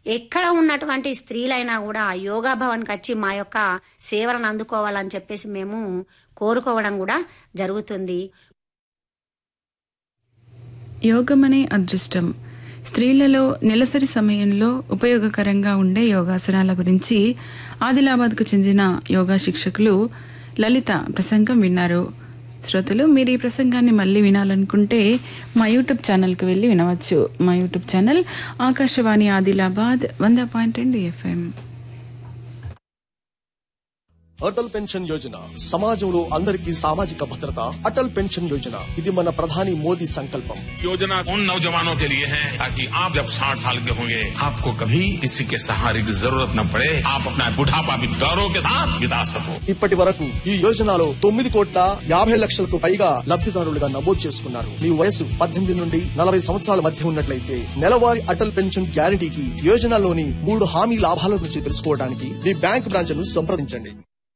ఎక్కడ ఉన్నటువంటి స్త్రీలైనా కూడా యోగా భవన్కి వచ్చి మా యొక్క సేవలను అందుకోవాలని చెప్పేసి మేము కోరుకోవడం కూడా జరుగుతుంది యోగమనే అదృష్టం స్త్రీలలో నెలసరి సమయంలో ఉపయోగకరంగా ఉండే యోగాసనాల గురించి ఆదిలాబాద్కు చెందిన యోగా శిక్షకులు లలిత ప్రసంగం విన్నారు శ్రోతలు మీరు ఈ ప్రసంగాన్ని మళ్ళీ వినాలనుకుంటే మా యూట్యూబ్ ఛానల్కి వెళ్ళి వినవచ్చు మా యూట్యూబ్ ఛానల్ ఆకాశవాణి ఆదిలాబాద్ వంద పాయింట్ రెండు ఎఫ్ఎం అటల్ పెన్షన్ యోజన సమాజంలో అందరికీ సామాజిక భద్రత అటల్ పెన్షన్ యోజన ఇది మన ప్రధాని మోదీ సంకల్పం योजना उन नौजवानों के लिए है ताकि आप जब साठ साल के होंगे आपको कभी किसी के सहारे की जरूरत न पड़े आप अपना बुढ़ापा भी गौरव के साथ बिता सको ఇప్పటి వరకు ఈ యోజనలో తొమ్మిది కోట్ల యాభై లక్షలకు పైగా లబ్ధిదారులుగా నమోదు చేసుకున్నారు మీ వయసు పద్దెనిమిది నుండి నలభై సంవత్సరాల మధ్య ఉన్నట్లయితే నెలవారీ అటల్ పెన్షన్ గ్యారంటీకి యోజనలోని మూడు హామీ లాభాల గురించి తెలుసుకోవడానికి మీ బ్యాంక్ బ్రాంచ్ ను సంప్రదించండి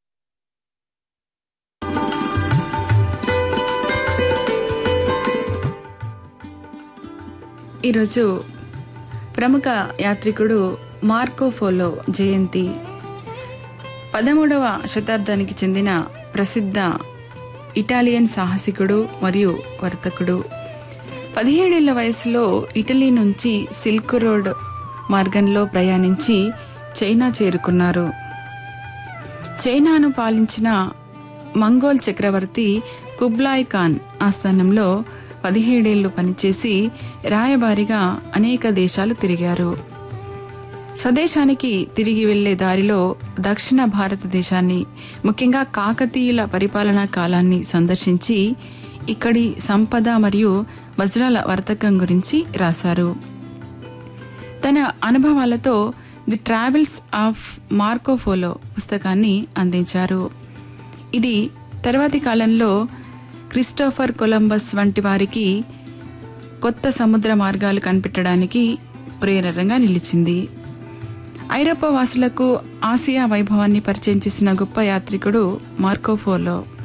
ఈరోజు ప్రముఖ యాత్రికుడు మార్కోఫోలో జయంతి పదమూడవ శతాబ్దానికి చెందిన ప్రసిద్ధ ఇటాలియన్ సాహసికుడు మరియు వర్తకుడు పదిహేడేళ్ల వయసులో ఇటలీ నుంచి సిల్క్ రోడ్ మార్గంలో ప్రయాణించి చైనా చేరుకున్నారు చైనాను పాలించిన మంగోల్ చక్రవర్తి కుబ్లాయ్ ఖాన్ ఆస్థానంలో పదిహేడేళ్లు పనిచేసి రాయబారిగా అనేక దేశాలు తిరిగారు స్వదేశానికి తిరిగి వెళ్లే దారిలో దక్షిణ భారతదేశాన్ని ముఖ్యంగా కాకతీయుల పరిపాలనా కాలాన్ని సందర్శించి ఇక్కడి సంపద మరియు వజ్రాల వర్తకం గురించి రాశారు తన అనుభవాలతో ది ట్రావెల్స్ ఆఫ్ మార్కోఫోలో పుస్తకాన్ని అందించారు ఇది తర్వాతి కాలంలో క్రిస్టోఫర్ కొలంబస్ వంటి వారికి కొత్త సముద్ర మార్గాలు కనిపెట్టడానికి ప్రేరణగా నిలిచింది ఐరోపా వాసులకు ఆసియా వైభవాన్ని పరిచయం చేసిన గొప్ప యాత్రికుడు మార్కోఫోలో